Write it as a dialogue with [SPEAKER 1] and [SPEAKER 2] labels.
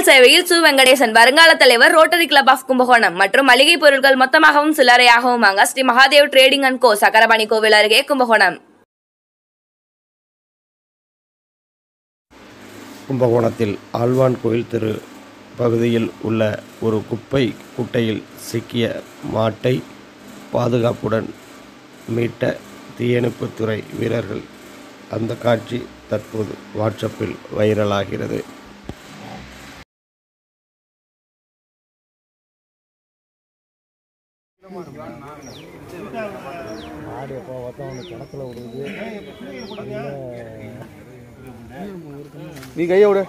[SPEAKER 1] சேவையில் சு வெங்கடேசன் வருங்கால தலைவர் ரோட்டரி கிளப் ஆஃப் கும்பகோணம் மற்றும் மளிகை பொருட்கள் மொத்தமாகவும் சில்லறையாகவும் வாங்க Shri Mahadev trading and co Chakrapani கோவில் அருகே கும்பகோணம்
[SPEAKER 2] கும்பகோணத்தில் ஆழ்வான் கோயில் தெரு பகுதியில் உள்ள ஒரு குப்பை குட்டையில் சிக்கிய மாட்டை பாதுகாப்புடன் மீட்ட தீயணைப்புத்துறை வீரர்கள் அந்த காட்சி தற்போது வாட்ஸ்அப்பில் வைரலாகிறது
[SPEAKER 3] நீ கையை விடு